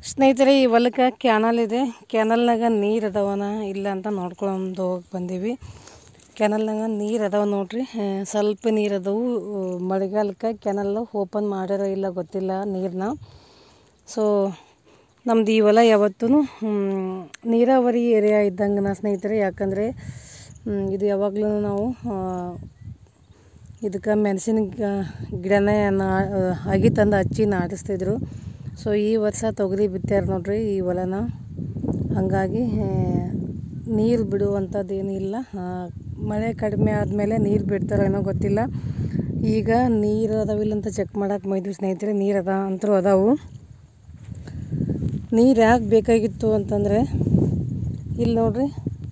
ಸ್ನೇಹಿತರೆ ಈ ಹೊಲಕ್ಕೆ ಕ್ಯಾನಲ್ ಇದೆ ಕ್ಯಾನಲ್ನಾಗ ನೀರು ಅದಾವನ ಇಲ್ಲ ಅಂತ ನೋಡ್ಕೊಂಡು ಹೋಗಿ ಬಂದೀವಿ ಕ್ಯಾನಲ್ನಾಗ ನೀರು ಅದಾವ ನೋಡ್ರಿ ಆ, ಸ್ವಲ್ಪ ನೀರು ಅದಾವು ಆ, ಮಳೆಗಾಲಕ್ಕೆ ಕ್ಯಾನಲ್ ಓಪನ್ ಮಾಡ್ಯಾರ ಇಲ್ಲ ಗೊತ್ತಿಲ್ಲ ನೀರನ್ನ ಸೊ ನಮ್ದು ಈ ಹೊಲ ಯಾವತ್ತೂ ನೀರಾವರಿ ಏರಿಯಾ ಇದ್ದಂಗೆ ಸ್ನೇಹಿತರೆ ಯಾಕಂದರೆ ಹ್ಮ್, ಇದು ಯಾವಾಗಲೂ ನಾವು ಆ, ಇದಕ್ಕೆ ಮೆಣಸಿನ ಗಿಡನೇ ನಾ ಅಗಿ ತಂದು ಹಚ್ಚಿ ನಾಟಿಸ್ತಿದ್ರು ಸೊ ಈ ವರ್ಷ ತೊಗರಿ ಬಿತ್ತ್ಯಾರ ನೋಡ್ರಿ ಈ ಹೊಲನ ಹಾಗಾಗಿ ನೀರು ಬಿಡುವಂಥದ್ದು ಏನಿಲ್ಲ ಆ, ಮಳೆ ಕಡಿಮೆ ಆದಮೇಲೆ ನೀರು ಬಿಡ್ತಾರೋ ಏನೋ ಗೊತ್ತಿಲ್ಲ ಈಗ ನೀರು ಅದಾವಿಲ್ಲ ಅಂತ ಚೆಕ್ ಮಾಡಕ್ಕೆ ಬೈದ್ವಿ ಸ್ನೇಹಿತರೆ ನೀರು ಅದ ಅಂತರೂ ಅದಾವು ನೀರು ಯಾಕೆ ಬೇಕಾಗಿತ್ತು ಅಂತಂದರೆ ಇಲ್ಲಿ ನೋಡ್ರಿ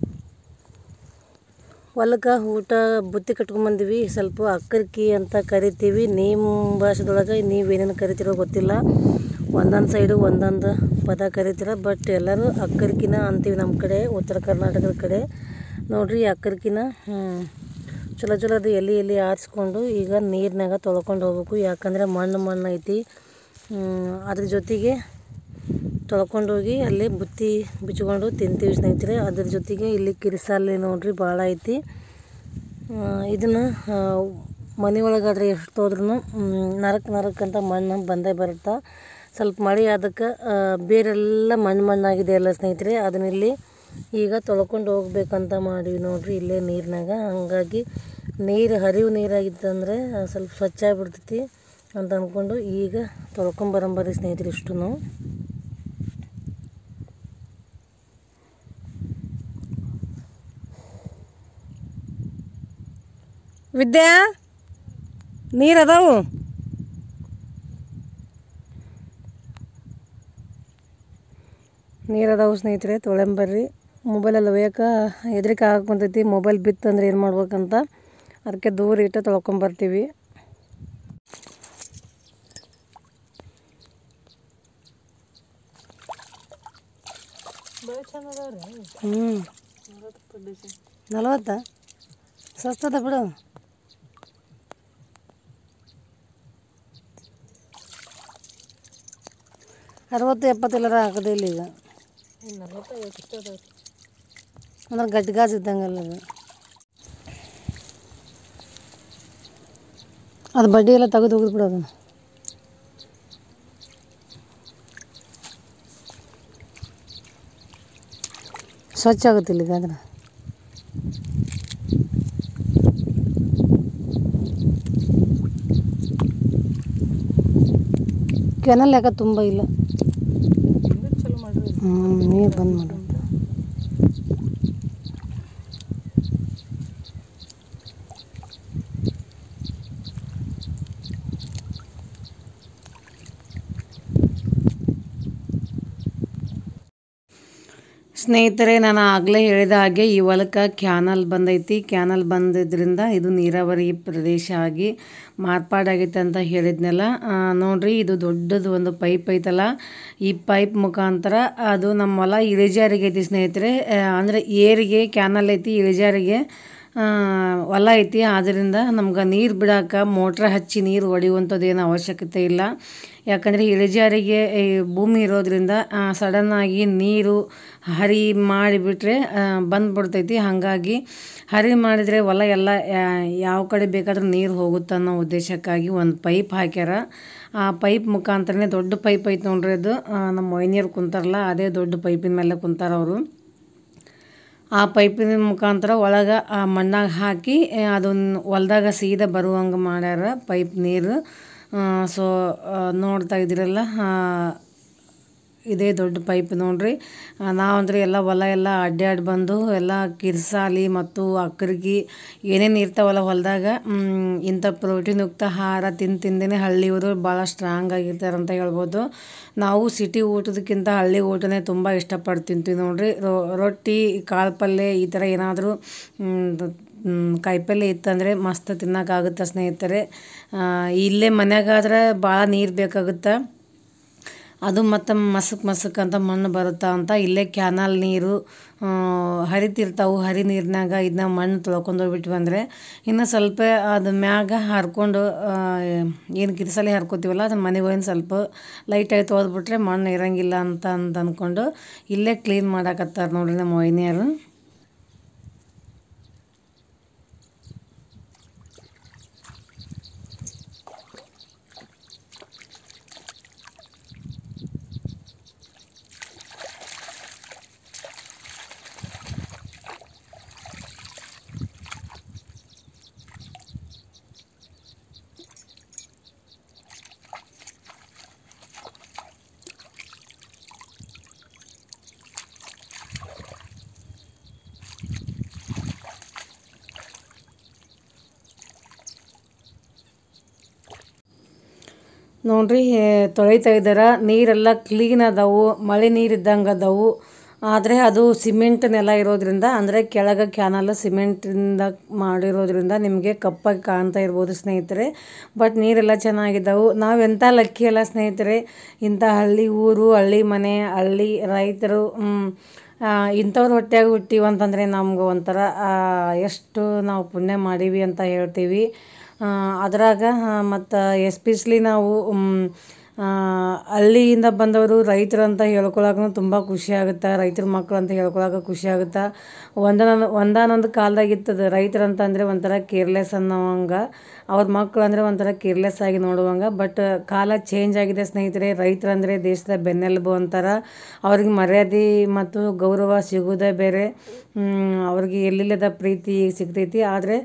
ಹೊಲಕ್ಕೆ ಊಟ ಬುತ್ತಿ ಕಟ್ಕೊಂಬಂದಿವಿ ಸ್ವಲ್ಪ ಅಕ್ಕರ್ಕಿ ಅಂತ ಕರಿತೀವಿ ನಿಮ್ಮ ಭಾಷೆದೊಳಗೆ ನೀವು ಏನೇನು ಕರಿತೀರೋ ಗೊತ್ತಿಲ್ಲ ಒಂದೊಂದು ಸೈಡು ಒಂದೊಂದು ಪದ ಕರಿತೀರ ಬಟ್ ಎಲ್ಲರೂ ಅಕ್ಕರ್ಕಿನ ಅಂತೀವಿ ನಮ್ಮ ಕಡೆ ಉತ್ತರ ಕರ್ನಾಟಕದ ಕಡೆ ನೋಡ್ರಿ ಈ ಅಕ್ಕರ್ಕಿನ ಹ್ಮ್, ಚಲೋ ಚಲೋ ಅದು ಎಲ್ಲಿ ಎಲ್ಲಿ ಆರಿಸ್ಕೊಂಡು ಈಗ ನೀರಿನಾಗ ತೊಳ್ಕೊಂಡು ಹೋಗ್ಬೇಕು ಯಾಕಂದರೆ ಮಣ್ಣು ಮಣ್ಣು ಐತಿ ಹ್ಮ್, ಅದ್ರ ಜೊತೆಗೆ ತೊಳ್ಕೊಂಡೋಗಿ ಅಲ್ಲಿ ಬುತ್ತಿ ಬಿಚ್ಕೊಂಡು ತಿಂತೀವಿ ಸ್ನೇಹಿತರೆ ಅದ್ರ ಜೊತೆಗೆ ಇಲ್ಲಿ ಕಿರಿಸಾಲಿ ನೋಡ್ರಿ ಭಾಳ ಐತಿ ಇದನ್ನು ಮನೆ ಒಳಗಾದ್ರೆ ಎಷ್ಟು ಹೋದ್ರೂ ನರಕ್ ನರಕ್ ಅಂತ ಮಣ್ಣು ಬಂದೇ ಬರುತ್ತೆ ಸ್ವಲ್ಪ ಮಳೆ ಅದಕ್ಕೆ ಬೇರೆಲ್ಲ ಮಣ್ಣು ಮಣ್ಣಾಗಿದೆ ಅಲ್ಲ ಸ್ನೇಹಿತರೆ ಅದನ್ನ ಇಲ್ಲಿ ಈಗ ತೊಳ್ಕೊಂಡು ಹೋಗ್ಬೇಕಂತ ಮಾಡೀವಿ ನೋಡ್ರಿ ಇಲ್ಲೇ ನೀರಿನಾಗ ಹಂಗಾಗಿ ನೀರು ಹರಿವು ನೀರಾಗಿತ್ತಂದರೆ ಸ್ವಲ್ಪ ಸ್ವಚ್ಛ ಆಗಿಬಿಡ್ತೈತಿ ಅಂತ ಅಂದ್ಕೊಂಡು ಈಗ ತೊಳ್ಕೊಂಬರಂಬರಿ ಸ್ನೇಹಿತರೆ ಇಷ್ಟು ವಿದ್ಯಾ ನೀರು ಅದಾವು ನೀರು ಅದಾವು ಸ್ನೇಹಿತರೆ ತೊಳೆಂಬರ್ರಿ ಮೊಬೈಲಲ್ಲಿ ಒಯ್ಯಕ್ಕೆ ಹೆದ್ರಿಕೆ ಆಗಕ್ಕೆ ಬಂತೈತಿ ಮೊಬೈಲ್ ಬಿತ್ತಂದ್ರೆ ಏನು ಮಾಡ್ಬೇಕಂತ ಅದಕ್ಕೆ ದೂರ ಇಟ್ಟು ತೊಳ್ಕೊಂಬರ್ತೀವಿ ಹ್ಞೂ ನಲ್ವತ್ತಾ ಸಸ್ತದ ಬಿಡು ಅರವತ್ತು ಎಪ್ಪತ್ತೆಲ್ಲರ ಹಾಕೋದಿಲ್ಲ ಈಗ ಅಂದ್ರೆ ಗಟ್ಟಿ ಗಾಜ್ ಇದ್ದಂಗಲ್ಲ ಅದು ಅದು ಬಡ್ಡಿ ಎಲ್ಲ ತೆಗೆದು ಹೋಗಿದ್ ಬಿಡೋದು ಸ್ವಚ್ಛ ಆಗುತ್ತಿಲ್ಲ ಇದಾದ್ರೆ ಕೆನಲ್ ಯಾಕೆ ತುಂಬ ಇಲ್ಲ ಹ್ಞೂ ನೀರು ಬಂದ್ ಮಾಡು ಸ್ನೇಹಿತರೆ ನಾನು ಆಗಲೇ ಹೇಳಿದ ಹಾಗೆ ಈ ಹೊಲಕ್ಕೆ ಕ್ಯಾನಲ್ ಬಂದೈತಿ ಕ್ಯಾನಲ್ ಬಂದಿದ್ದರಿಂದ ಇದು ನೀರಾವರಿ ಪ್ರದೇಶ ಆಗಿ ಮಾರ್ಪಾಡಾಗೈತೆ ಅಂತ ಹೇಳಿದ್ನಲ್ಲ ಆ, ನೋಡ್ರಿ ಇದು ದೊಡ್ಡದು ಒಂದು ಪೈಪ್ ಐತಲ್ಲ ಈ ಪೈಪ್ ಮುಖಾಂತರ ಅದು ನಮ್ಮ ಹೊಲ ಇಳಿಜಾರಿಗೆ ಐತಿ ಸ್ನೇಹಿತರೆ ಆ, ಅಂದರೆ ಏರಿಗೆ ಕ್ಯಾನಲ್ ಐತಿ ಇಳಿಜಾರಿಗೆ ಆ, ಹೊಲ ಐತಿ ಆದ್ದರಿಂದ ನಮ್ಗೆ ನೀರು ಬಿಡಾಕ ಮೋಟ್ರ್ ಹಚ್ಚಿ ನೀರು ಹೊಡೆಯುವಂಥದ್ದು ಏನು ಅವಶ್ಯಕತೆ ಇಲ್ಲ ಯಾಕಂದರೆ ಇಳಿಜಾರಿಗೆ ಈ ಭೂಮಿ ಇರೋದ್ರಿಂದ ಸಡನ್ನಾಗಿ ನೀರು ಹರಿ ಮಾಡಿಬಿಟ್ರೆ ಬಂದ್ಬಿಡ್ತೈತಿ ಹಾಗಾಗಿ ಹರಿ ಮಾಡಿದರೆ ಹೊಲ ಎಲ್ಲ ಯಾ- ಯಾವ ಕಡೆ ಬೇಕಾದ್ರೂ ನೀರು ಹೋಗುತ್ತೆ ಅನ್ನೋ ಉದ್ದೇಶಕ್ಕಾಗಿ ಒಂದು ಪೈಪ್ ಹಾಕ್ಯಾರ ಆ ಪೈಪ್ ಮುಖಾಂತರನೇ ದೊಡ್ಡ ಪೈಪ್ ಐತೆ ನೋಡ್ರಿ ಅದು ಆ, ನಮ್ಮ ವೈನಿಯರು ಕುಂತಾರಲ್ಲ ಅದೇ ದೊಡ್ಡ ಪೈಪಿನ ಮೇಲೆ ಕುಂತಾರ ಅವರು ಆ ಪೈಪಿನ ಮುಖಾಂತರ ಒಳಗೆ ಆ ಮಣ್ಣಾಗ ಹಾಕಿ ಅದನ್ನು ಹೊಲ್ದಾಗ ಸೀದಾ ಬರುವಂಗೆ ಮಾಡ್ಯಾರ ಪೈಪ್ ನೀರು ಸೊ ನೋಡ್ತಾ ಇದ್ದೀರಲ್ಲ ಆ, ಇದೇ ದೊಡ್ಡ ಪೈಪ್ ನೋಡ್ರಿ ಆ, ನಾವಂದ್ರೆ ಎಲ್ಲ ಹೊಲ ಎಲ್ಲ ಅಡ್ಡಾಡಿ ಬಂದು ಎಲ್ಲ ಕಿರ್ಸಾಲಿ ಮತ್ತು ಅಕ್ಕರ್ಗಿ ಏನೇನು ಇರ್ತಾವಲ್ಲ ಹೊಲದಾಗ ಇಂಥ ಪ್ರೋಟೀನ್ ಯುಕ್ತ ಆಹಾರ ತಿಂದು ತಿಂದೇ ಹಳ್ಳಿಯವರು ಭಾಳ ಸ್ಟ್ರಾಂಗ್ ಆಗಿರ್ತಾರೆ ಅಂತ ಹೇಳ್ಬೋದು ನಾವು ಸಿಟಿ ಊಟದಕ್ಕಿಂತ ಹಳ್ಳಿ ಊಟನೇ ತುಂಬ ಇಷ್ಟಪಟ್ಟು ತಿಂತೀವಿ ನೋಡ್ರಿ ರೊ- ರೊಟ್ಟಿ ಕಾಳು ಪಲ್ಯ ಈ ಥರ ಏನಾದರೂ ಕಾಯಿಪಲ್ಯ ಇತ್ತಂದರೆ ಮಸ್ತ್ ತಿನ್ನೋಕ್ಕಾಗುತ್ತೆ ಸ್ನೇಹಿತರೆ ಆ, ಇಲ್ಲೇ ಮನ್ಯಾಗಾದ್ರೆ ಭಾಳ ನೀರು ಬೇಕಾಗುತ್ತೆ ಅದು ಮತ್ತು ಮಸಕ್ ಮಸಕ್ ಅಂತ ಮಣ್ಣು ಬರುತ್ತಾ ಅಂತ ಇಲ್ಲೇ ಕ್ಯಾನಲ್ ನೀರು ಆ, ಹರಿತಿರ್ತಾವು ಹರಿ ನೀರಿನಾಗ ಇದನ್ನ ಮಣ್ಣು ತೊಳ್ಕೊಂಡು ಹೋಗ್ಬಿಟ್ವಿ ಅಂದರೆ ಇನ್ನು ಸ್ವಲ್ಪ ಅದು ಮ್ಯಾಗ ಹರ್ಕೊಂಡು ಏನು ಕಿರಿಸಲಿ ಹರ್ಕೋತೀವಲ್ಲ ಅದನ್ನ ಮನೆಗೆ ಹೋಗಿ ಸ್ವಲ್ಪ ಲೈಟಾಗಿ ತೊಳೆದ್ಬಿಟ್ರೆ ಮಣ್ಣು ಇರಂಗಿಲ್ಲ ಅಂತ ಅಂತ ಅಂದ್ಕೊಂಡು ಇಲ್ಲೇ ಕ್ಲೀನ್ ಮಾಡಾಕತ್ತಾರೆ ನೋಡ್ರಿ ನಮ್ಮ ವೈನಿಯರು ನೋಡ್ರಿ ಹೇ, ತೊಳಿತಾ ಇದ್ದಾರೆ ನೀರೆಲ್ಲ ಕ್ಲೀನ್ ಅದಾವು ಮಳೆ ನೀರು ಇದ್ದಂಗೆ ಅದಾವು ಆದರೆ ಅದು ಸಿಮೆಂಟ್ ನೆಲ ಇರೋದ್ರಿಂದ ಅಂದರೆ ಕೆಳಗೆ ಕ್ಯಾನಲ್ ಸಿಮೆಂಟಿಂದ ಮಾಡಿರೋದ್ರಿಂದ ನಿಮಗೆ ಕಪ್ಪಾಗಿ ಕಾಣ್ತಾ ಇರ್ಬೋದು ಸ್ನೇಹಿತರೆ ಬಟ್ ನೀರೆಲ್ಲ ಚೆನ್ನಾಗಿದ್ದಾವು ನಾವು ಎಂಥ ಲಕ್ಕಿ ಅಲ್ಲ ಸ್ನೇಹಿತರೆ ಇಂಥ ಹಳ್ಳಿ ಊರು ಹಳ್ಳಿ ಮನೆ ಹಳ್ಳಿ ರೈತರು ಮ್, ಆ, ಇಂಥವ್ರ ಹೊಟ್ಟೆಯಾಗ ಹುಟ್ಟಿವಿ ಅಂತಂದರೆ ನಮ್ಗೆ ಒಂಥರ ಆ, ಎಷ್ಟು ನಾವು ಪುಣ್ಯ ಮಾಡೀವಿ ಅಂತ ಹೇಳ್ತೀವಿ ಆ, ಅದ್ರಾಗ ಮತ್ತು ಎಸ್ಪೆಷಲಿ ನಾವು ಮ್, ಆ, ಹಳ್ಳಿಯಿಂದ ಬಂದವರು ರೈತರು ಅಂತ ಹೇಳ್ಕೊಳಕ್ಕೂ ತುಂಬ ಖುಷಿ ಆಗುತ್ತೆ ರೈತರ ಮಕ್ಕಳು ಅಂತ ಹೇಳ್ಕೊಳಕ್ಕೆ ಖುಷಿ ಆಗುತ್ತೆ ಒಂದೊಂದು ಒಂದಾನೊಂದು ಕಾಲದಾಗಿತ್ತದ ರೈತರು ಅಂತಂದರೆ ಒಂಥರ ಕೇರ್ಲೆಸ್ ಅನ್ನೋವಂಗೆ ಅವ್ರ ಮಕ್ಕಳು ಅಂದರೆ ಒಂಥರ ಕೇರ್ಲೆಸ್ ಆಗಿ ನೋಡುವಂಗೆ ಬಟ್ ಕಾಲ ಚೇಂಜ್ ಆಗಿದೆ ಸ್ನೇಹಿತರೆ ರೈತರಂದರೆ ದೇಶದ ಬೆನ್ನೆಲುಬು ಅಂತಾರ ಅವ್ರಿಗೆ ಮರ್ಯಾದೆ ಮತ್ತು ಗೌರವ ಸಿಗೋದೇ ಬೇರೆ ಹ್ಮ್, ಅವ್ರಿಗೆ ಎಲ್ಲಿಲ್ಲದ ಪ್ರೀತಿ ಸಿಗ್ತೈತಿ ಆದರೆ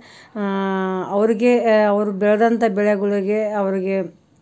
ಅವ್ರಿಗೆ ಆ, ಅವ್ರು ಬೆಳೆದಂಥ ಬೆಳೆಗಳಿಗೆ ಅವ್ರಿಗೆ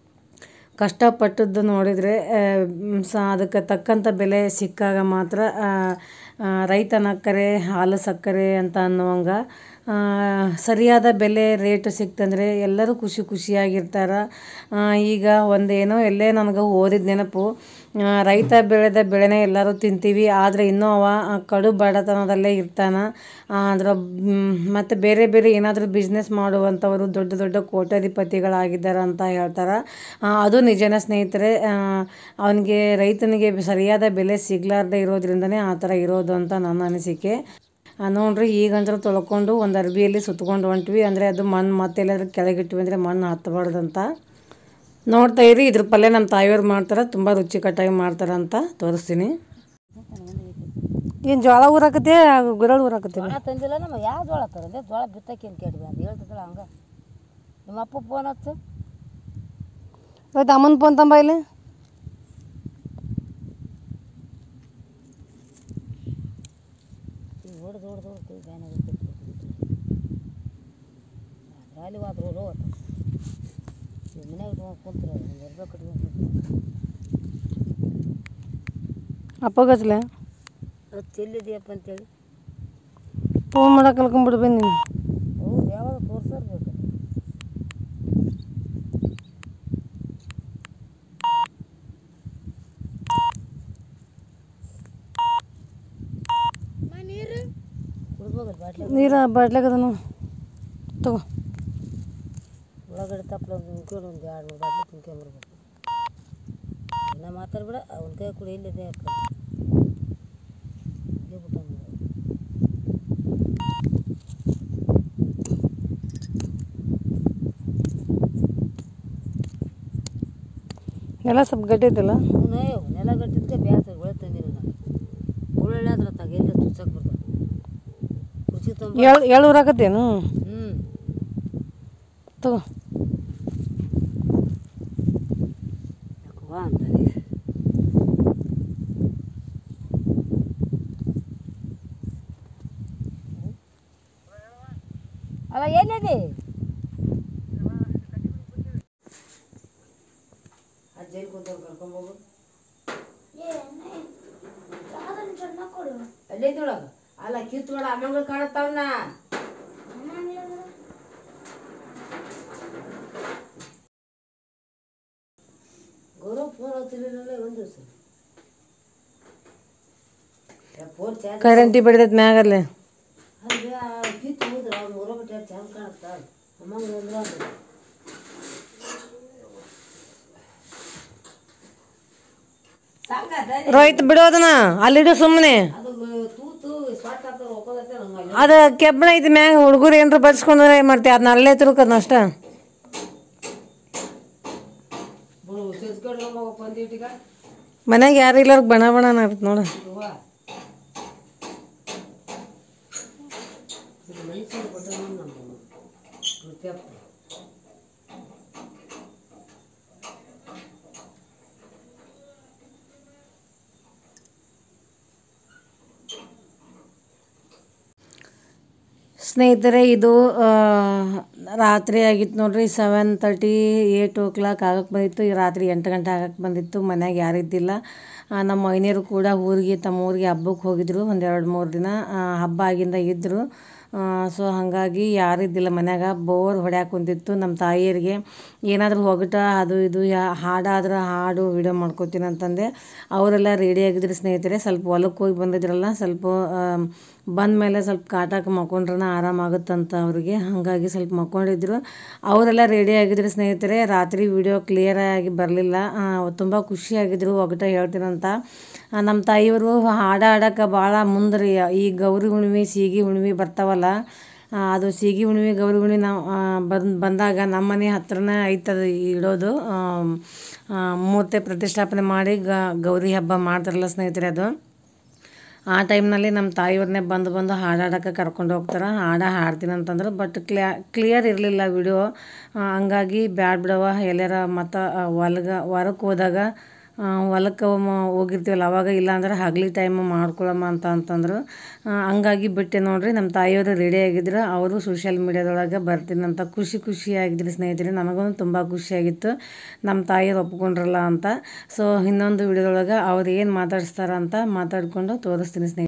ಕಷ್ಟಪಟ್ಟದ್ದು ನೋಡಿದರೆ ಸ ಅದಕ್ಕೆ ತಕ್ಕಂಥ ಬೆಲೆ ಸಿಕ್ಕಾಗ ಮಾತ್ರ ಆ, ಆ, ರೈತನಕ್ಕರೆ ಹಾಲು ಸಕ್ಕರೆ ಅಂತ ಅನ್ನುವಂಗೆ ಆ, ಸರಿಯಾದ ಬೆಲೆ ರೇಟ್ ಸಿಕ್ತಂದರೆ ಎಲ್ಲರೂ ಖುಷಿ ಖುಷಿಯಾಗಿರ್ತಾರೆ ಆ, ಈಗ ಒಂದೇನೋ ಎಲ್ಲೇ ನನಗೆ ಓದಿದ ನೆನಪು ಆ, ರೈತ ಬೆಳೆದ ಬೆಳೆನೇ ಎಲ್ಲರೂ ತಿಂತೀವಿ ಆದರೆ ಇನ್ನೂ ಅವ ಆ, ಕಡು ಬಡತನದಲ್ಲೇ ಇರ್ತಾನೆ ಅದ್ರ ಮತ್ತು ಬೇರೆ ಬೇರೆ ಏನಾದರೂ ಬಿಸ್ನೆಸ್ ಮಾಡುವಂಥವರು ದೊಡ್ಡ ದೊಡ್ಡ ಕೋಟ್ಯಾಧಿಪತಿಗಳಾಗಿದ್ದಾರೆ ಅಂತ ಹೇಳ್ತಾರೆ ಆ, ಅದು ನಿಜನ ಸ್ನೇಹಿತರೆ ಅವನಿಗೆ ರೈತನಿಗೆ ಸರಿಯಾದ ಬೆಲೆ ಸಿಗ್ಲಾರ್ದೆ ಇರೋದ್ರಿಂದನೇ ಆ ಥರ ಇರೋದು ಅಂತ ನನ್ನ ಅನಿಸಿಕೆ ಆ, ನೋಡ್ರಿ ಈಗಂದ್ರೆ ತೊಳ್ಕೊಂಡು ಒಂದು ಅರ್ಬಿಯಲ್ಲಿ ಸುತ್ಕೊಂಡು ಹೊಂಟ್ವಿ ಅಂದರೆ ಅದು ಮಣ್ಣು ಮತ್ತೆ ಎಲ್ಲಾದ್ರೂ ಕೆಳಗಿಟ್ವಿ ಅಂದರೆ ಮಣ್ಣು ಹತ್ತಬಾರ್ದಂತ ನೋಡ್ತಾ ಇರಿ ಇದ್ರ ಪಲ್ಯ ನಮ್ಮ ತಾಯಿಯವ್ರು ಮಾಡ್ತಾರೆ ತುಂಬ ರುಚಿಕಟ್ಟಾಗಿ ಮಾಡ್ತಾರೆ ಅಂತ ತೋರಿಸ್ತೀನಿ ಏನು ಜೋಳ ಊರಾಕತ್ತೆ ಗುರಳ್ ಊರಾಕತ್ತೆ ಜೋಳ ತಂದಿಲ್ಲ ನಮಗೆ ಯಾವ ಜೋಳ ತರಂದೆ ಜೋಳ ಬಿತ್ತಕ್ಕೇನು ಕೇಳಿವಿ ಅಂತ ಹೇಳ್ತಿದ್ದಲ್ಲ ಹಂಗೆ ನಿಮ್ಮ ಅಪ್ಪ ಫೋನ್ ಹಚ್ಚು ಇವತ್ತು ಅಮ್ಮನ ಫೋನ್ ತಂಬ ಇಲ್ಲಿ ಈಗ ಹೊಡೆದು ಹೊಡೆದು ಹೊಡೆದು ಬ್ಯಾನಾಗ ಅಲ್ಲಿ ಹೋದ್ರು ಹೋಲು ಹೋತ ಈಗ ಮನ್ಯಾಗ ಇಟ್ಕೊಂಡು ಕುಂತ್ರ ಎರಡು ಕಟ್ಕೊಂಡು ಅಪ್ಪಗಚ್ಲೆ ಹಚ್ಚಿ ಎಲ್ಲಿದೆಯಪ್ಪ ಅಂತೇಳಿ ಫೋನ್ ಮಾಡಕ್ಕೆ ಕಲ್ಕೊಂಡ್ಬಿಡು ಬನ್ನಿ ನೀನು ಹೌದು ಯಾವಾಗ ತೋರ್ಸರ್ಬೇಕು ಕುಡ್ದೋಗಲ್ಲ ಬಾಟ್ಲಿ ನೀರು ಬಾಟ್ಲಾಗದನು ತಗೋ ಒಳಗಡೆ ತಪ್ಪಲ ಒಂದು ನಿಂತ್ಕೊಂಡು ಒಂದು ಎರಡು ಮೂರು ಬಾಟ್ಲಿ ತುಂಬ್ಕೊಂಬರ್ಬೇಕು ಇನ್ನ ಮಾತಾಡ್ಬೇಡ ಅವನ ಕೈ ಕೂಡ ಇಲ್ಲಿದೆ ಅಪ್ಪ ಇಲ್ಲೇ ಬಿಟ್ಟ ನೆಲ ಸ್ವಲ್ಪ ಗಟ್ಟಿ ಐತಲ್ಲ ಅವನು ನೆಲ ಗಟ್ಟಿದ್ಕೆ ಬ್ಯಾಸ ಒಳ್ಳೆ ತಂದಿಲ್ಲ ನಾನು ಒಳ್ಳೊಳ್ಳೆ ಅದ್ರ ತಗ ಎಲ್ಲಿ ತುಚ್ಚಕ್ಕೆ ಬರ್ತದೆ ಕುರ್ಚಿ ತುಂಬ ಏಳು ಏಳು ಊರಾಕತ್ತೇನು ಹ್ಞೂ ತಗೋ ಯಾಕವ್ವ ಅಂತಾನೆ ಅಲ್ಲ ಎಲ್ಲಿದೆ ಜೈಲ್ ಕೂತವ್ರು ಕರ್ಕೊಂಬೋಗು ಅಲ್ಲಿದ್ದೊಳಗ ಅಲ್ಲ ಕಿತ್ಬೇಡ ಆಮೇಲೆ ಕಾಣತ್ತಾವನ್ನ ಗೌರವ್ ಫೋನ್ ಹಚ್ಚಿರಲಿಲ್ಲ ಒಂದು ದಿವಸ ಫೋನ್ ಚಾರ್ಜ್ ಕರೆಂಟಿ ಬಡಿದೈತೆ ಮ್ಯಾಗಲ್ಲೇ ಅಲ್ಲಿ ಆ ಕಿತ್ತು ಹೋದ್ರೆ ಅವ್ನು ಹೊರ ಬಿಟ್ಟು ಚಂದ ಕಾಣುತ್ತಾ ಅಮ್ಮಂಗೆ ಅಂದ್ರೆ ಅದು ರೋಹಿತ್ ಬಿಡೋದನ್ನ ಅಲ್ಲಿಡು ಸುಮ್ಮನೆ ಅದು ತೂತು ಸ್ಪಾಟ್ ಹಾಕೋದು ಹೋಗೋದೈತೆ ನಂಗೆ ಅದ ಕೆಬ್ಬಣ ಐತಿ ಮ್ಯಾಗ ಹುಡುಗರು ಏನ್ರ ಬಡ್ಸ್ಕೊಂಡ್ರೆ ಏನ್ ಮಾಡ್ತಿ ಅದನ್ನ ಅಲ್ಲೇ ತಿರುಕದ್ನ ಅಷ್ಟ ಸಿದ್ಕೊಂಡು ಬಂದಿಟ್ಟೀಗ ಮನ್ಯಾಗ ಯಾರು ಇಲ್ಲಾರ ಬಣ ಬಣ ಅನ್ನತ್ ನೋಡ ಮೈಸೂರು ಕೊಟ್ಟ ನಮ್ಮ ಕೃತ್ಯಪ್ಪ ಸ್ನೇಹಿತರೆ ಇದು ಆ, ರಾತ್ರಿ ಆಗಿತ್ತು ನೋಡ್ರಿ seven thirty eight o'clock ಆಗಕ್ಕೆ ಬಂದಿತ್ತು ಈ ರಾತ್ರಿ ಎಂಟು ಗಂಟೆ ಆಗಕ್ಕೆ ಬಂದಿತ್ತು ಮನ್ಯಾಗ ಯಾರಿದ್ದಿಲ್ಲ ಆ, ನಮ್ಮ ಮೈನಿಯರು ಕೂಡ ಊರಿಗೆ ತಮ್ಮ ಊರಿಗೆ ಹಬ್ಬಕ್ಕೆ ಹೋಗಿದ್ರು ಒಂದು ಎರಡು ಮೂರು ದಿನ ಆ, ಹಬ್ಬ ಆಗಿಂದ ಇದ್ದರು ಸೊ ಹಾಗಾಗಿ ಯಾರಿದ್ದಿಲ್ಲ ಮನ್ಯಾಗ ಬೋರ್ ಹೊಡ್ಯಾಕ ಕುಂತಿತ್ತು ನಮ್ಮ ತಾಯಿಯರಿಗೆ ಏನಾದರೂ ಒಗಟ ಅದು ಇದು ಯಾ ಹಾಡಾದ್ರೆ ಹಾಡು ವಿಡಿಯೋ ಮಾಡ್ಕೋತೀನಿ ಅಂತಂದೆ ಅವರೆಲ್ಲ ರೆಡಿ ಆಗಿದ್ರು ಸ್ನೇಹಿತರೆ ಸ್ವಲ್ಪ ಹೊಲಕ್ಕೆ ಹೋಗಿ ಬಂದಿದ್ರಲ್ಲ ಸ್ವಲ್ಪ ಬಂದ ಮೇಲೆ ಸ್ವಲ್ಪ ಕಾಟಕ್ಕೆ ಮಕ್ಕೊಂಡ್ರನ ಆರಾಮಾಗುತ್ತಂತ ಅವರಿಗೆ ಹಾಗಾಗಿ ಸ್ವಲ್ಪ ಮಕ್ಕೊಂಡಿದ್ರು ಅವರೆಲ್ಲ ರೆಡಿ ಆಗಿದ್ರು ಸ್ನೇಹಿತರೆ ರಾತ್ರಿ ವಿಡಿಯೋ ಕ್ಲಿಯರಾಗಿ ಬರಲಿಲ್ಲ ತುಂಬ ಖುಷಿಯಾಗಿದ್ರು ಒಗಟ ಹೇಳ್ತೀನಂತ ಆ, ನಮ್ಮ ತಾಯಿಯವರು ಹಾಡ ಹಾಡಕ್ಕೆ ಭಾಳ ಮುಂದ್ರಿ ಈ ಗೌರಿ ಹುಣ್ಣಿಮೆ ಸೀಗಿ ಹುಣ್ಣಿಮೆ ಬರ್ತಾವಲ್ಲ ಆ, ಅದು ಸೀಗಿ ಹುಣ್ಣಿಮೆ ಗೌರಿ ಹುಣ್ಣಿಮೆ ನಾವು ಬಂದು ಬಂದಾಗ ನಮ್ಮ ಮನೆ ಹತ್ರನೇ ಐತದು ಇಡೋದು ಆಮ್, ಆ, ಮೂರ್ತಿ ಪ್ರತಿಷ್ಠಾಪನೆ ಮಾಡಿ ಗ ಗೌರಿ ಹಬ್ಬ ಮಾಡ್ತಾರಲ್ಲ ಸ್ನೇಹಿತರೆ ಅದು ಆ ಟೈಮ್ನಲ್ಲಿ ನಮ್ಮ ತಾಯಿಯವ್ರನ್ನೇ ಬಂದು ಬಂದು ಹಾಡಾಡಕ್ಕೆ ಕರ್ಕೊಂಡು ಹೋಗ್ತಾರೆ ಹಾಡ ಹಾಡ್ತೀನಿ ಅಂತಂದ್ರೆ ಬಟ್ ಕ್ಲಿಯಾ ಕ್ಲಿಯರ್ ಇರಲಿಲ್ಲ ವಿಡಿಯೋ ಹಂಗಾಗಿ ಬ್ಯಾಡ್ ಬಿಡವ ಎಲ್ಲಾರ ಮತ್ತು ಹೊಲ್ಗ ಹೊರಕ್ಕೆ ಹೋದಾಗ ಆ, ಹೊಲಕ್ಕೆ ಮ- ಹೋಗಿರ್ತೀವಲ್ಲ ಅವಾಗ ಇಲ್ಲಾಂದ್ರೆ ಹಗಲಿ ಟೈಮ್ ಮಾಡ್ಕೊಳಮ್ಮ ಅಂತ ಅಂತಂದ್ರು ಆ, ಹಂಗಾಗಿ ಬಿಟ್ಟೆ ನೋಡ್ರಿ ನಮ್ಮ ತಾಯಿಯವರು ರೆಡಿ ಆಗಿದ್ರು ಅವರು ಸೋಷಿಯಲ್ ಮೀಡ್ಯಾದೊಳಗೆ ಬರ್ತೀನಿ ಅಂತ ಖುಷಿ ಖುಷಿಯಾಗಿದ್ರು ಸ್ನೇಹಿತರೆ ನನಗೂ ತುಂಬ ಖುಷಿಯಾಗಿತ್ತು ನಮ್ಮ ತಾಯಿಯವ್ರು ಒಪ್ಕೊಂಡ್ರಲ್ಲ ಅಂತ ಸೊ ಇನ್ನೊಂದು ವಿಡಿಯೋದೊಳಗೆ ಅವ್ರು ಏನು ಮಾತಾಡಿಸ್ತಾರ ಅಂತ ಮಾತಾಡ್ಕೊಂಡು ತೋರಿಸ್ತೀನಿ ಸ್ನೇಹಿತರೆ